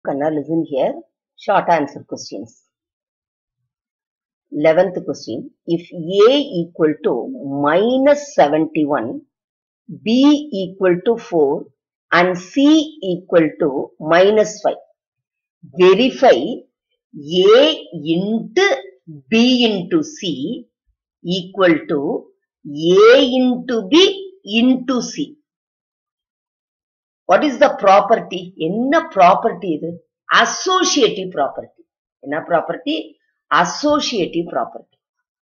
Now listen here, short answer questions. 11th question, if A equal to minus 71, B equal to 4 and C equal to minus 5, verify A into B into C equal to A into B into C. What is the property? என்ன property இது? Associative property. என்ன property? Associative property.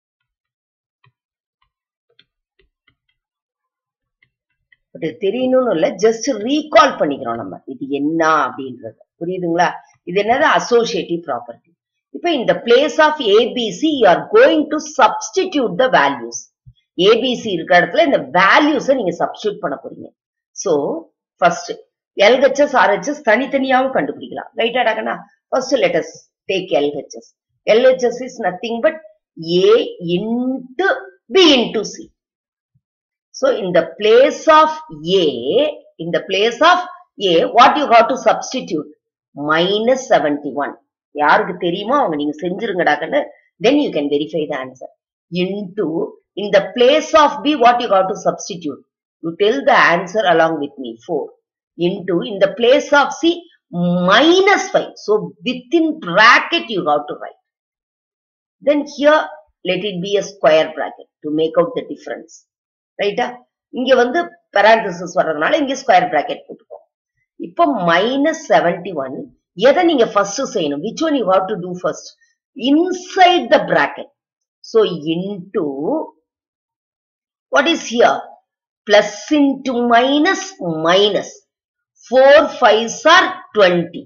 But தெரியணும்னு இல்ல just recall பண்ணிக்கிறோம் நம்ம இது என்ன அப்படின்றது புரியுதுங்களா இது என்னது அசோசியேட்டிவ் ப்ராப்பர்ட்டி இப்ப இந்த place of ABC you are going to substitute the values ABC இருக்கிற இடத்துல இந்த வேல்யூஸை நீங்க சப்ஸ்டியூட் பண்ண போறீங்க சோ ஃபர்ஸ்ட் எல்ஹெச்எஸ் ஆர்ஹெச்எஸ் தனித்தனியாவும் கண்டுபிடிக்கலாம் ரைட்டா டாக்கனா first let's take LHS LHS is nothing but A into B into C So in the place of A, in the place of A, what you got to substitute? Minus 71. யாருக்கு தெரியுமோ அவங்க நீங்க செஞ்சிருங்கடாக்கன்னு then you can verify the answer. Into, in the place of B, what you got to substitute? You tell the answer along with me, 4. Into, in the place of C, minus 5. So within bracket you got to write. Then here, let it be a square bracket to make out the difference. ரைட்டா இங்க வந்து பெரான்டிசிஸ் வர்றதுனால இங்க square bracket போட்டுக்கோம் இப்போ minus seventy one எதை நீங்க first செய்யணும் which one you have to do first inside the bracket so into what is here plus into minus minus four fives are twenty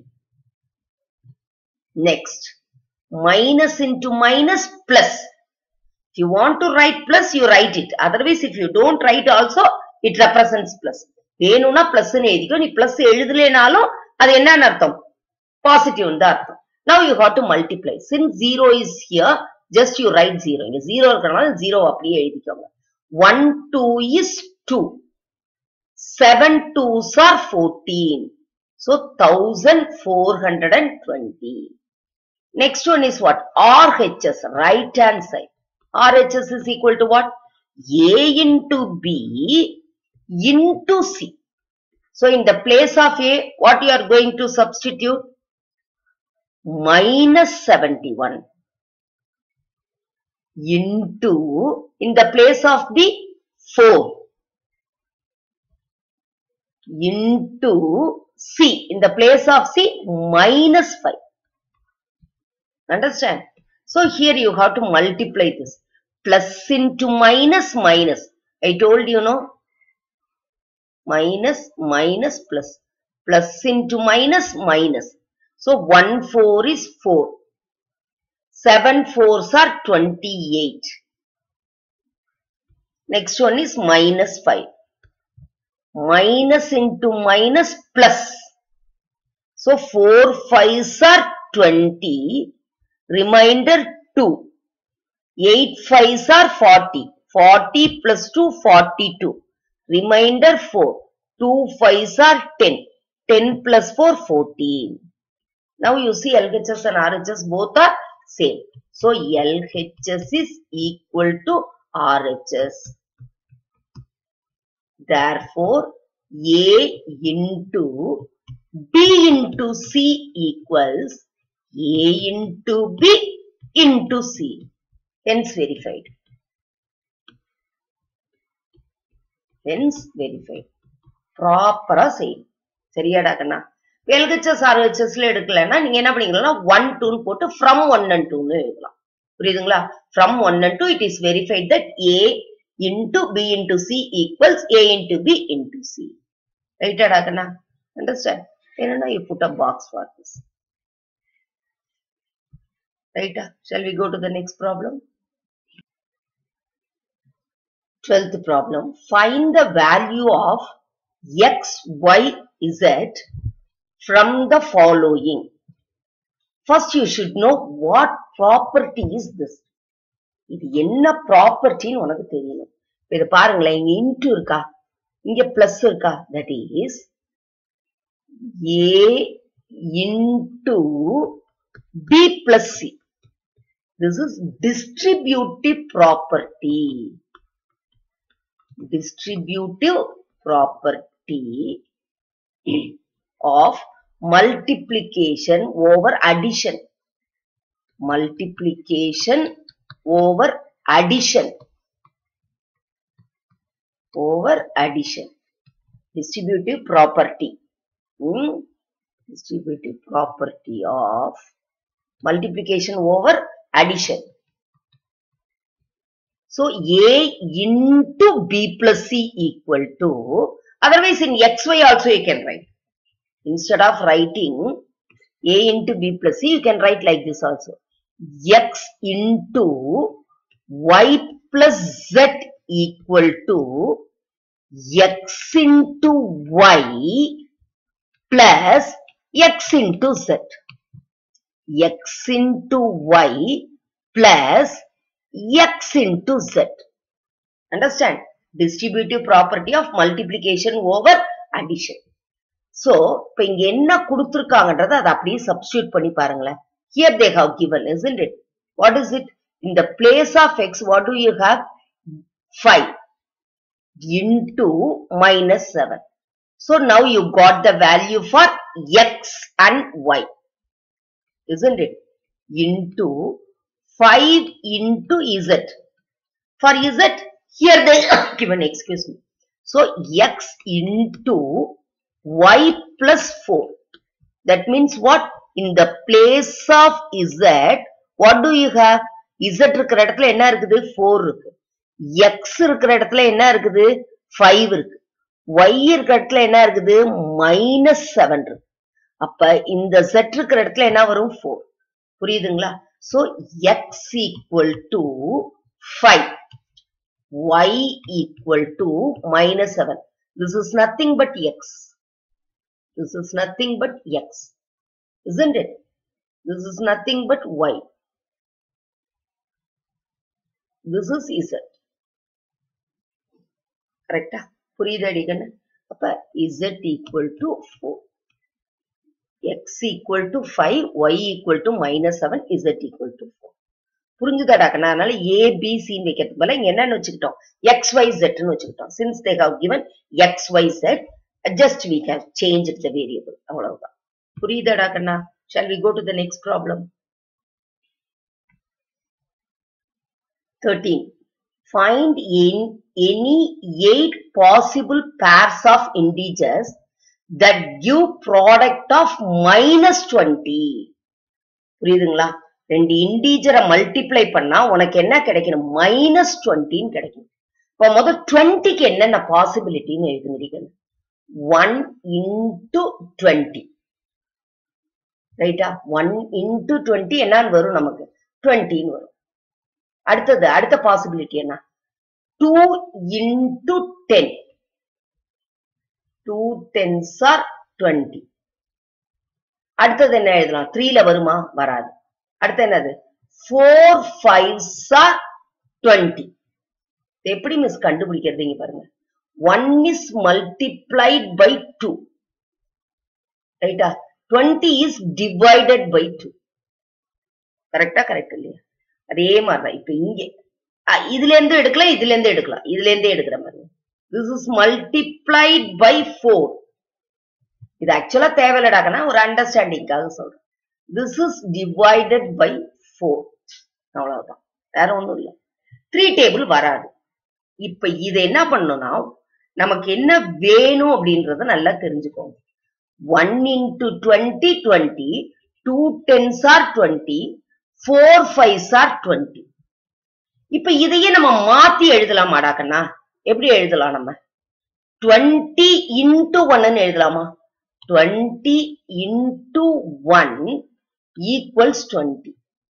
next minus into minus plus If you want to write plus, you write it. Otherwise, if you don't write also, it represents plus. வேணும்னா plus எழுதிக்கோ நீ plus எழுதலைனாலும் அது என்னன்னு அர்த்தம் positive தான் அர்த்தம் now you had to multiply since zero is here just you write zero இங்க ஜீரோ இருக்கிறனால ஜீரோ அப்படியே எழுதிக்கோங்க one two is two seven twos are fourteen so thousand four hundred and twenty next one is what RHS right hand side RHS is equal to what? A into B into C. So in the place of A, what you are going to substitute? Minus 71 into, in the place of B, 4 into C. In the place of C, minus 5. Understand? So here you have to multiply this. Plus into minus minus. I told you no. Minus minus plus. Plus into minus minus. So 1 4 is 4. 7 4s are 28. Next one is minus 5. Minus into minus plus. So 4 5s are 20 remainder 2. 8 5s are 40. 40 plus 2, 42. Remainder 4. 2 5s are 10. 10 plus 4, 14. Now you see LHS and RHS both are same. So LHS is equal to RHS. Therefore, A into B into C equals a into B into C. Hence verified. Hence verified. ப்ராப்பரா செய்யும் சரியாடா கண்ணா LHS ஆர்ஹெச்எஸ்ல எடுக்கலன்னா நீங்க என்ன பண்ணிக்கலாம் one டூன்னு போட்டு from one and டூன்னு எழுதலாம் புரியுதுங்களா from one and two it is verified that A into B into C equals A into B into C ரைட்டாடா கண்ணா அண்டர்ஸ்டாண்ட் என்னன்னா you put a box for this Right? Shall we go to the next problem? Twelfth problem. Find the value of x, y, z from the following. First you should know what property is this. இது என்ன ப்ராப்பர்ட்டின்னு உனக்கு தெரியணும் இது பாருங்களேன் இங்க into இருக்கா இங்க plus இருக்கா that is A into B plus C. This is distributive property. Distributive property of multiplication over addition. Multiplication over addition. Over addition. Distributive property. Hmm? Distributive property of multiplication over addition. So A into B plus C equal to, otherwise in XY also you can write. Instead of writing A into B plus C, you can write like this also. X into Y plus Z equal to X into Y plus X into Z. X into Y plus X into Z. Understand? Distributive property of multiplication over addition. So, இப்ப இங்க என்ன கொடுத்திருக்காங்கன்றத அதை அப்படியே substitute பண்ணி பாருங்களேன். Here they have given, isn't it? What is it? In the place of x, what do you have? 5 into minus 7. So now you got the value for x and y. Isn't it? Into 5 into z. For z, here they given, excuse me. So x into y plus 4. That means what? In the place of z, what do you have? z இருக்கிற இடத்துல என்ன இருக்குது 4 இருக்கு x இருக்கிற இடத்துல என்ன இருக்குது 5 இருக்கு y இருக்கிற இடத்துல என்ன இருக்குது மைனஸ் செவன் இருக்கு அப்ப இந்த z இருக்கிற இடத்துல என்ன வரும் 4 புரியுதுங்களா so x equal to 5 y equal to minus seven this is nothing but x this is nothing but x isn't it this is nothing but y this is z கரெக்டா புரியுது அடிக்கண்ணு அப்ப z equal to 4 x equal to 5 y equal to minus 7 z equal to 4 புரிஞ்சுதாடா கண்ணா அதனால a b c ன்னு வைக்கிறதுக்கு பதிலா இங்க என்னன்னு வச்சுக்கிட்டோம் x y z ன்னு வச்சுக்கிட்டோம் since they have given x y z just we have changed the variable அவ்வளவுதான் புரியுதாடா கண்ணா shall we go to the next problem 13 find in any eight possible pairs of integers that give product of minus 20 புரியுதுங்களா ரெண்டு இன்டீஜரை multiply பண்ணா உனக்கு என்ன கிடைக்கணும் minus டுவெண்ட்டின்னு கிடைக்கும் இப்போ முதல் டுவெண்ட்டிக்கு என்னென்ன பாசிபிலிட்டின்னு எழுதுங்கிறீங்க ஒன் இன்டு டுவெண்ட்டி ரைட்டா ஒன் இன்டு டுவெண்ட்டி என்னன்னு வரும் நமக்கு டுவெண்ட்டின்னு வரும் அடுத்தது அடுத்த பாசிபிலிட்டி என்ன two into ten two tens are twenty அடுத்தது என்ன எழுதலாம் த்ரீல வருமா வராது அடுத்து என்னது ஃபோர் ஃபைவ்ஸ் ஆர் டுவெண்ட்டி எப்படி மிஸ் கண்டுபிடிக்கிறது இங்க பாருங்க one is multiplied by two ரைட்டா twenty is divided by two கரெக்டா கரெக்ட் இல்லையா அதே மாதிரிதான் இப்ப இங்க அஹ் இதுல இருந்து எடுக்கலாம் இதுல இருந்து எடுக்கலாம் இதுல இருந்தே எடுக்கிற மாதிரி this is multiplied by four இது ஆக்சுவலா தேவையில்லடாக்கனா ஒரு அண்டர்ஸ்டாண்டிங்காக சொல்றேன் this is divided by four அவ்வளவுதான் வேற ஒண்ணும் இல்ல த்ரீ டேபிள் வராது இப்ப இது என்ன பண்ணணும்னா நமக்கு என்ன வேணும் அப்படின்றத நல்லா தெரிஞ்சுக்கோங்க one into twenty twenty two tens are twenty four fives are twenty இப்ப இதையே நம்ம மாத்தி எழுதலாமாடாக்கண்ணா எப்படி எழுதலாம் நம்ம டுவெண்ட்டி இன்டு ஒன்னு எழுதலாமா twenty into one equals twenty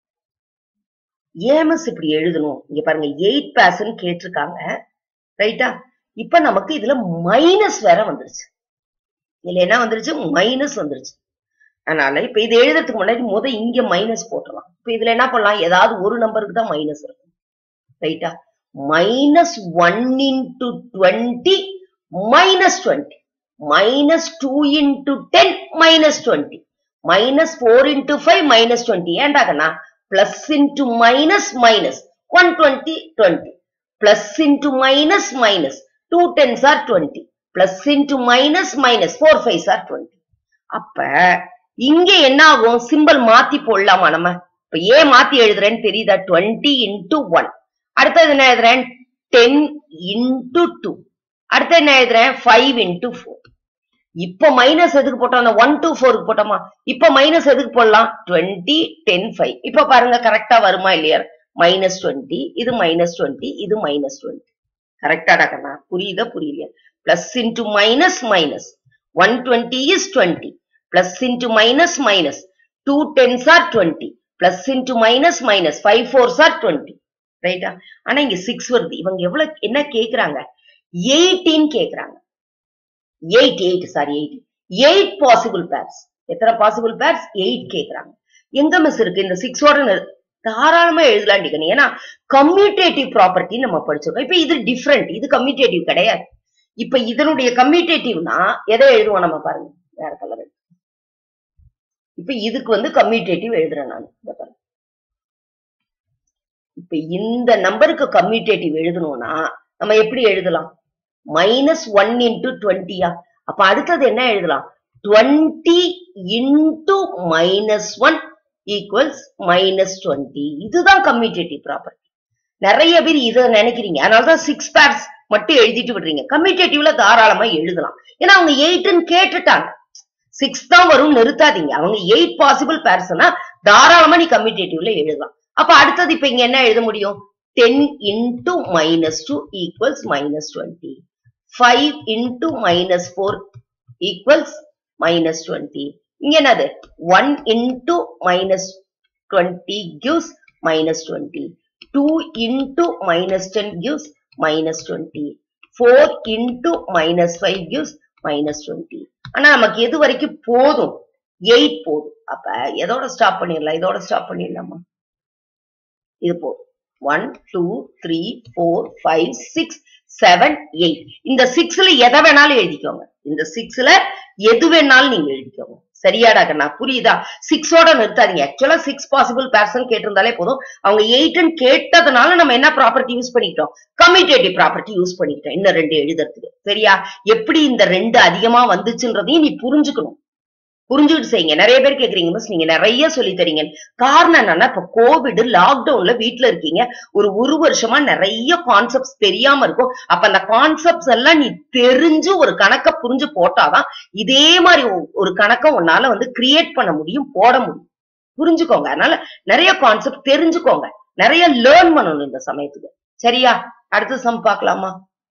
ஏமஸ் இப்படி எழுதணும் இங்க பாருங்க எயிட் பேர்சன் கேட்டிருக்காங்க ரைட்டா இப்ப நமக்கு இதுல மைனஸ் வேற வந்துருச்சு இதுல என்ன வந்துருச்சு மைனஸ் வந்துருச்சு அதனால இப்ப இது எழுதுறதுக்கு முன்னாடி முத இங்க மைனஸ் போட்டுடலாம் இப்ப இதுல என்ன பண்ணலாம் ஏதாவது ஒரு நம்பருக்கு தான் மைனஸ் இருக்கும் ரைட்டா minus one into twenty minus twenty minus two into ten minus twenty minus four into five minus twenty ஏன்டா கண்ணா plus into minus minus one twenty twenty plus into minus minus two tens are twenty plus into minus minus four five are twenty அப்ப இங்க என்ன ஆகும் simple மாத்தி போடலாமா நம்ம இப்ப ஏன் மாத்தி எழுதுறேன்னு தெரியுதா டுவெண்ட்டி இன்டூ ஒன் அடுத்தது என்ன எழுதுறேன் டென் இன்டூ டூ அடுத்து என்ன எழுதுறேன் ஃபைவ் இன்டூ ஃபோர் இப்ப மைனஸ் எதுக்கு போட்டோம் அந்த ஒன் டூ ஃபோருக்கு போட்டோமா இப்ப மைனஸ் எதுக்கு போடலாம் டுவெண்ட்டி டென் ஃபைவ் இப்ப பாருங்க கரெக்டா வருமா இல்லையா மைனஸ் டுவெண்ட்டி இது மைனஸ் டுவெண்ட்டி இது மைனஸ் டுவெண்ட்டி கரெக்டாடா கண்ணா புரியுதா புரியலையா plus into minus minus one twenty is twenty plus into minus minus two tens are twenty plus into minus minus five fours are twenty ரைட்டா ஆனா இங்க சிக்ஸ் வருது இவங்க எவ்வளவு என்ன கேக்குறாங்க எயிட்டீன் கேக்குறாங்க eight eight sorry eight eight possible pairs எத்தனை பாசிபிள் பேர்ஸ் எயிட் கேக்குறாங்க எங்க மிஸ் இருக்கு இந்த சிக்ஸோட தாராளமா எழுதலாண்டிக்கணும் ஏன்னா கம்யூட்டேட்டிவ் ப்ராப்பர்ட்டி நம்ம படிச்சிருக்கோம் இப்ப இது டிஃப்ரெண்ட் இது கம்யூட்டேட்டிவ் கிடையாது இப்ப இதனுடைய கம்யூட்டேட்டிவ்னா எதை எழுதுவோம் நம்ம பாருங்க வேற கலர் இப்ப இதுக்கு வந்து கம்யூட்டேட்டிவ் எழுதுறேன் நான் இந்த பாருங்க இப்ப இந்த நம்பருக்கு கம்யூட்டேட்டிவ் எழுதணும்னா நம்ம எப்படி எழுதலாம் மைனஸ் ஒன் இன்டூ டுவெண்ட்டியா அப்ப அடுத்தது என்ன எழுதலாம் twenty into minus one equals minus twenty இதுதான் கம்யூட்டேட்டிவ் ப்ராப்பர்ட்டி நிறைய பேர் இதை நினைக்கிறீங்க அதனாலதான் சிக்ஸ் பேர்ஸ் மட்டும் எழுதிட்டு விடுறீங்க கம்யூட்டேட்டிவ்ல தாராளமா எழுதலாம் ஏன்னா அவங்க எயிட்னு கேட்டுட்டாங்க சிக்ஸ் தான் வரும் நிறுத்தாதீங்க அவங்க எயிட் பாசிபிள் பேர்ஸ்னா தாராளமா நீ கம்யூட்டேட்டிவ்ல எழுதலாம் அப்ப அடுத்தது இப்ப இங்க என்ன எழுத முடியும் ten into minus two equals minus twenty five into minus four equals minus twenty இங்க என்னது one into minus twenty gives minus twenty two into minus ten gives minus twenty four into minus five gives minus twenty ஆனா நமக்கு எது வரைக்கும் போதும் eight போதும் அப்ப எதோட ஸ்டாப் பண்ணிடலாம் இதோட ஸ்டாப் பண்ணிடலாமா இது போதும் one two three four five six seven eight இந்த சிக்ஸ்ல எதை வேணாலும் எழுதிக்கோங்க இந்த சிக்ஸ்ல எது வேணாலும் நீங்க எழுதிக்கோங்க சரியாடா கண்ணா புரியுதா சிக்ஸோட நிறுத்தாதீங்க ஆக்சுவலா சிக்ஸ் பாசிபிள் பேர்சன் கேட்டிருந்தாலே போதும் அவங்க எயிட்னு கேட்டதுனால நம்ம என்ன ப்ராப்பர்ட்டி யூஸ் பண்ணிக்கிட்டோம் கம்யூட்டேட்டிவ் ப்ராப்பர்ட்டி யூஸ் பண்ணிக்கிட்டோம் இன்னும் ரெண்டு எழுதுறதுக்கு சரியா எப்படி இந்த ரெண்டு அதிகமா வந்துச்சுன்றதையும் நீ புரிஞ்சுக்கணும் புரிஞ்சுக்கிட்டு செய்யுங்க நிறைய பேர் கேக்குறீங்க மிஸ் நீங்க நிறைய சொல்லி தரீங்க காரணம் என்னன்னா இப்ப கோவிட் லாக்டவுன்ல வீட்ல இருக்கீங்க ஒரு ஒரு வருஷமா நிறைய கான்செப்ட்ஸ் தெரியாம இருக்கும் அப்ப அந்த கான்செப்ட்ஸ் எல்லாம் நீ தெரிஞ்சு ஒரு கணக்க புரிஞ்சு போட்டாதான் இதே மாதிரி ஒ- ஒரு கணக்க உன்னால வந்து கிரியேட் பண்ண முடியும் போட முடியும் புரிஞ்சுக்கோங்க அதனால நிறைய கான்செப்ட் தெரிஞ்சுக்கோங்க நிறைய லேர்ன் பண்ணணும் இந்த சமயத்துக்கு சரியா அடுத்த சம் பார்க்கலாமா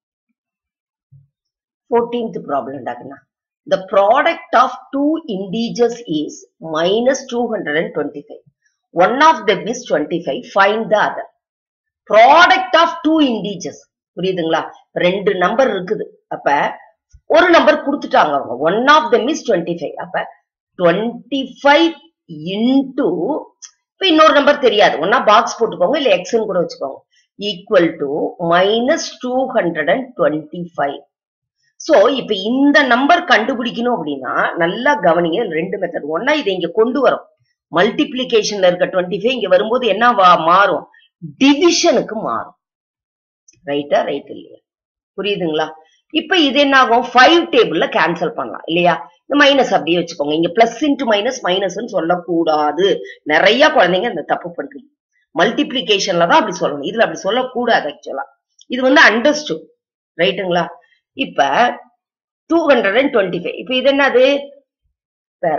14th ப்ராப்ளம் டாக்குனா The product of two integers is minus 225. One of them is 25. Find the other. Product of two integers. புரியுதுங்களா ரெண்டு நம்பர் இருக்குது அப்ப ஒரு நம்பர் கொடுத்துட்டாங்க அவங்க ஒன் ஆஃப் them is 25 அப்ப 25 இன்டு இப்ப இன்னொரு நம்பர் தெரியாது ஒன்னா பாக்ஸ் போட்டுக்கோங்க இல்ல எக்ஸ்ன்னு கூட வச்சுக்கோங்க equal to minus two hundred and twenty five so இப்ப இந்த நம்பர் கண்டுபிடிக்கணும் அப்படின்னா நல்லா கவனிங்க இதுல ரெண்டு மெத்தட் ஒன்னா இதை இங்க கொண்டு வரும் மல்டிப்ளிகேஷன்ல இருக்க டுவெண்ட்டி ஃபைவ் இங்க வரும்போது என்ன வா- மாறும் டிவிஷனுக்கு மாறும் ரைட்டா ரைட் இல்லையா புரியுதுங்களா இப்ப இது என்ன ஆகும் ஃபைவ் டேபிள்ல கேன்சல் பண்ணலாம் இல்லையா இந்த மைனஸ் அப்படியே வச்சுக்கோங்க இங்க பிளஸ் இன்டு மைனஸ் மைனஸ்ன்னு சொல்லக்கூடாது நிறைய குழந்தைங்க இந்த தப்பு பண்றீங்க மல்டிப்ளிகேஷன்ல தான் அப்படி சொல்லணும் இதுல அப்படி சொல்லக்கூடாது ஆக்சுவலா இது வந்து அண்டர்ஸ்டுட் ரைட்டுங்களா இப்ப two hundred and twenty five இப்ப இது என்னது வேற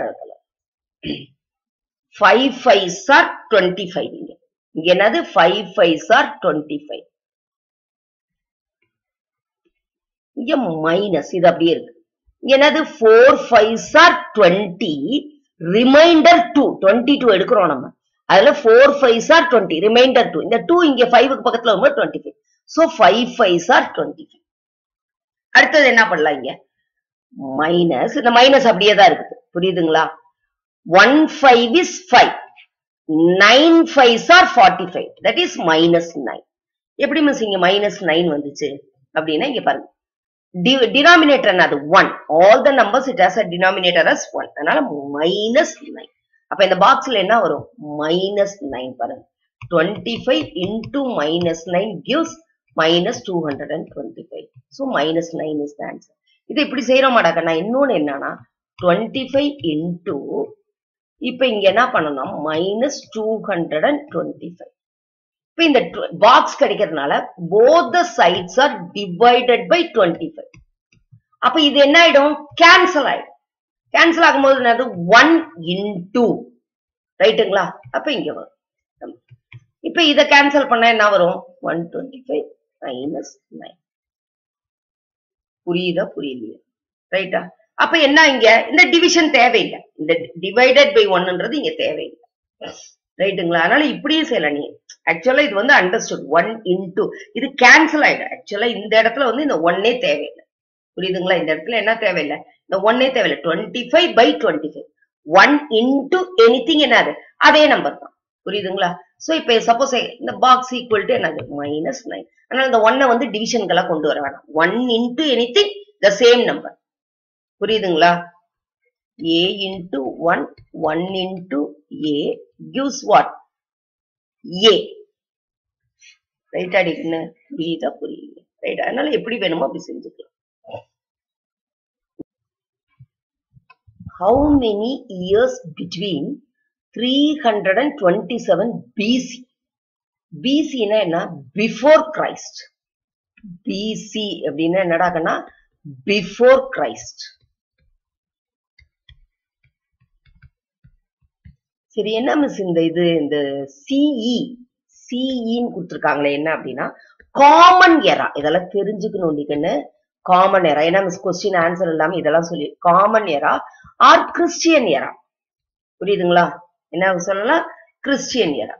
five five sir twenty five இங்க இங்க என்னது five five sir twenty five இங்க மைனஸ் இது அப்படியே இருக்கு இங்க என்னது four five sir twenty remainder two twenty two எடுக்கிறோம் நம்ம அதுல four five sir twenty remainder two இந்த டூ இங்க ஃபைவ்க்கு பக்கத்துல வரும்போது twenty five so five five sir twenty five அடுத்தது என்ன பண்ணலாம் இங்க மைனஸ் இந்த மைனஸ் அப்படியே தான் இருக்குது புரியுதுங்களா one five is five nine five are forty five that is minus nine எப்படி மிஸ் இங்க மைனஸ் நைன் வந்துச்சு அப்படின்னா இங்க பாருங்க டினாமினேட்டர் என்னது one all the numbers it has a denominator as one அதனால மைனஸ் நைன் அப்ப இந்த பாக்ஸ்ல என்ன வரும் மைனஸ் நைன் பாருங்க twenty five into minus nine gives minus two hundred and twenty five so minus nine is the answer இது இப்படி செய்யறோம் மாட்டாக்கண்ணா இன்னொன்னு என்னன்னா டுவெண்ட்டி ஃபைவ் இன்டூ இப்ப இங்க என்ன பண்ணணும் minus two hundred and twenty five இப்ப இந்த பாக்ஸ் கிடைக்கிறதுனால both the sides are divided by twenty five அப்ப இது என்ன ஆயிடும் கேன்சல் ஆயிடும் கேன்சல் ஆகும்போது என்னது ஒன் இன்டூ ரைட்டுங்களா அப்ப இங்க வரும் இப்ப இத கேன்சல் பண்ணா என்ன வரும் one twenty five minus nine புரியுதா புரியலையா ரைட்டா அப்ப என்ன இங்க இந்த டிவிஷன் தேவையில்லை இந்த டிவைடட் பை ஒன்னுன்றது இங்க தேவையில்லை ரைட்டுங்களா அதனால இப்படியும் செய்யலாம் நீ ஆக்சுவலா இது வந்து அண்டர்ஸ்டுட் ஒன் இன்டூ இது கேன்சல் ஆயிடும் ஆக்சுவலா இந்த இடத்துல வந்து இந்த ஒன்னே தேவையில்லை புரியுதுங்களா இந்த இடத்துல என்ன தேவையில்லை இந்த ஒன்னே தேவையில்லை twenty five by twenty five one into anything என்னது அதே நம்பர் தான் புரியுதுங்களா சோ இப்ப சப்போஸ் இந்த பாக்ஸ் ஈக்குவல் டு என்னது மைனஸ் நைன் அதனால இந்த ஒன்னை வந்து டிவிஷன்கெல்லாம் கொண்டு வர வேணாம் one into anything the same number புரியுதுங்களா A into one one into A gives what A right அடிக்குன்னு புரியுதா புரியுது ரைட் அதனால எப்படி வேணுமோ அப்படி செஞ்சுக்கலாம் how many years between 327 BC BC னா என்ன பிஃபோர் கிரைஸ்ட் BC அப்படின்னா என்னடாக்கன்னா பிஃபோர் கிரைஸ்ட் சரி என்ன மிஸ் இந்த இது இந்த சிஇ சிஇன்னு கொடுத்துருக்காங்களே என்ன அப்படின்னா காமன் எரா இதெல்லாம் தெரிஞ்சுக்கணும் நீங்கன்னு காமன் எரா ஏன்னா மிஸ் கொஸ்டின் ஆன்சர் இல்லாம இதெல்லாம் சொல்லி common era or Christian era புரியுதுங்களா என்ன சொல்லலாம் கிறிஸ்டியன் எரா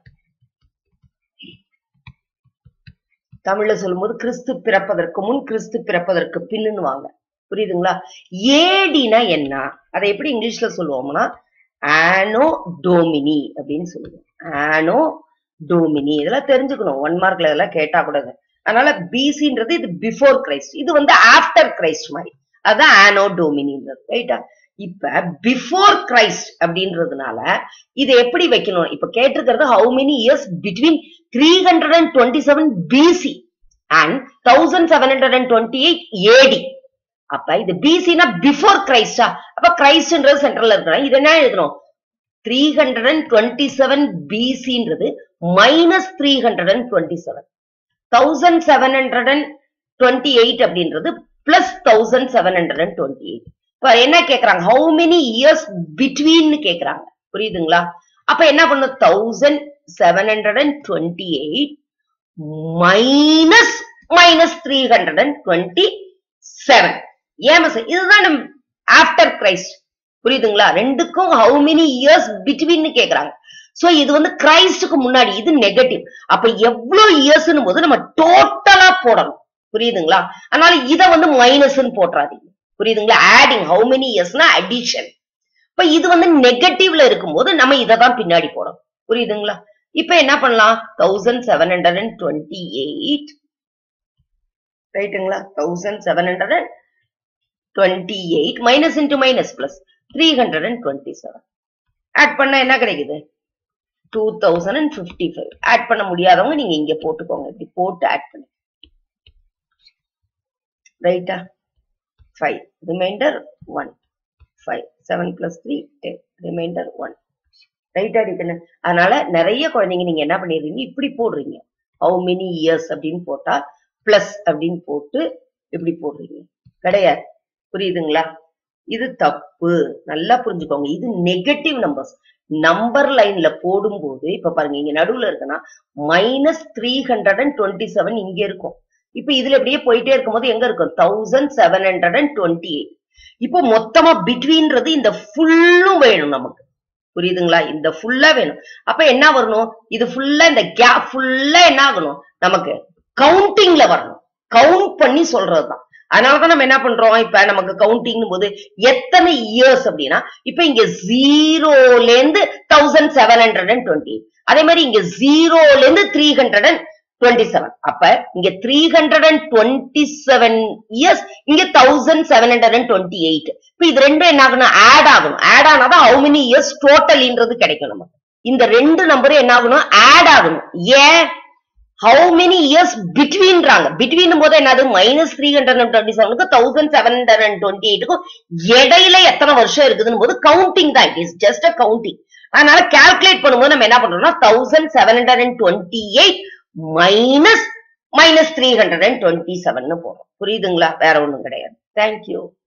தமிழ்ல சொல்லும்போது கிறிஸ்து பிறப்பதற்கு முன் கிறிஸ்து பிறப்பதற்கு பின்னுன்னு வாங்க புரியுதுங்களா ஏடினா என்ன அதை எப்படி இங்கிலீஷ்ல சொல்லுவோம்னா ஆனோ டோமினி அப்படின்னு சொல்லுவோம் ஆனோ டோமினி இதெல்லாம் தெரிஞ்சுக்கணும் ஒன் மார்க்ல இதெல்லாம் கேட்டா கூடாது அதனால பிசின்றது இது பிஃபோர் கிரைஸ்ட் இது வந்து ஆஃப்டர் கிரைஸ்ட் மாதிரி அதுதான் ஆனோ டோமினின்றது ரைட்டா இப்ப பிஃபோர் கிரைஸ்ட் அப்படின்றதுனால இது எப்படி வைக்கணும் இப்ப கேட்டிருக்கிறது how many years between three hundred and twenty seven BC and thousand seven hundred and twenty eight AD அப்ப இது பிசினா பிஃபோர் கிரைஸ்டா அப்ப கிரைஸ்ட்ன்றது சென்ட்ரல்ல இருக்கணும் இது என்ன எழுதணும் three hundred and twenty seven பிசின்றது minus three hundred and twenty seven thousand seven hundred and twenty eight அப்படின்றது plus thousand seven hundred and twenty eight இப்ப என்ன கேக்குறாங்க ஹவு மெனி இயர்ஸ் பிட்வீன் கேக்குறாங்க புரியுதுங்களா அப்ப என்ன பண்ணும் thousand seven hundred and twenty eight minus minus three hundred and twenty seven ஏன் இதுதான் நம் ஆஃப்டர் கிரைஸ்ட் புரியுதுங்களா ரெண்டுக்கும் ஹவு மெனி இயர்ஸ் பிட்வீன் கேக்குறாங்க சோ இது வந்து கிரைஸ்டுக்கு முன்னாடி இது நெகட்டிவ் அப்ப எவ்வளவு இயர்ஸ்னு போது நம்ம டோட்டலா போடணும் புரியுதுங்களா அதனால இத வந்து மைனஸ்ன்னு போட்டுறாதீங்க புரியுதுங்களா ஆடிங் ஹவு மெனி இயர்ஸ்னா அடிஷன் இப்ப இது வந்து நெகட்டிவ்ல இருக்கும்போது நம்ம இதை தான் பின்னாடி போடணும் புரியுதுங்களா இப்ப என்ன பண்ணலாம் thousand seven hundred and twenty eight ரைட்டுங்களா thousand seven hundred and twenty eight minus into minus plus three hundred and twenty seven add பண்ணா என்ன கிடைக்குது two thousand and fifty five add பண்ண முடியாதவங்க நீங்க இங்க போட்டுக்கோங்க இப்படி போட்டு ஆட் பண்ணி ரைட்டா five reminder one five seven plus three ten reminder one ரைட்டா அடிக்கணும் அதனால நிறைய குழந்தைங்க நீங்க என்ன பண்ணிடுறீங்க இப்படி போடுறீங்க ஹவு மெனி இயர்ஸ் அப்படின்னு போட்டா பிளஸ் அப்படின்னு போட்டு இப்படி போடுறீங்க கிடையாது புரியுதுங்களா இது தப்பு நல்லா புரிஞ்சுக்கோங்க இது நெகட்டிவ் நம்பர்ஸ் நம்பர் லைன்ல போடும்போது இப்ப பாருங்க இங்க நடுவுல இருக்குன்னா minus three hundred and twenty seven இங்க இருக்கும் இப்ப இதுல இப்படியே போயிட்டே இருக்கும்போது எங்க இருக்கும் thousand seven hundred and twenty eight இப்போ மொத்தமா பிட்வீன்றது இந்த ஃபுல்லும் வேணும் நமக்கு புரியுதுங்களா இந்த ஃபுல்லா வேணும் அப்ப என்ன வரணும் இது ஃபுல்லா இந்த கேப் ஃபுல்லா என்ன ஆகணும் நமக்கு கவுண்டிங்ல வரணும் கவுண்ட் பண்ணி சொல்றதுதான் அதனாலதான் நம்ம என்ன பண்றோம் இப்ப நமக்கு கவுண்டிங் போது எத்தனை இயர்ஸ் அப்படின்னா இப்ப இங்க ஜீரோல இருந்து thousand seven hundred and twenty அதே மாதிரி இங்க ஜீரோல இருந்து three hundred and twenty seven அப்ப இங்க three hundred and twenty seven years இங்க thousand seven hundred and twenty eight இப்ப இது ரெண்டும் என்ன ஆகணும் ஆட் ஆகணும் ஆட் ஆனாதான் ஹவு மெனி இயர்ஸ் டோட்டல்ன்றது கிடைக்கும் நமக்கு இந்த ரெண்டு நம்பரும் என்ன ஆகணும் ஆட் ஆகணும் ஏன் ஹவு மெனி இயர்ஸ் பிட்வீன்றாங்க பிட்வீன் போது என்னது minus three hundred and twenty செவனுக்கு thousand seven hundred and twenty எயிட்டுக்கும் இடையில எத்தனை வருஷம் இருக்குதுன்னு போது கவுண்டிங் தான் it is just a counting அதனால கால்குலேட் பண்ணும்போது நம்ம என்ன பண்றோம்னா thousand seven hundred and twenty eight minus minus three hundred and twenty seven போறோம் புரியுதுங்களா வேற ஒண்ணும் கிடையாது தேங்க்யூ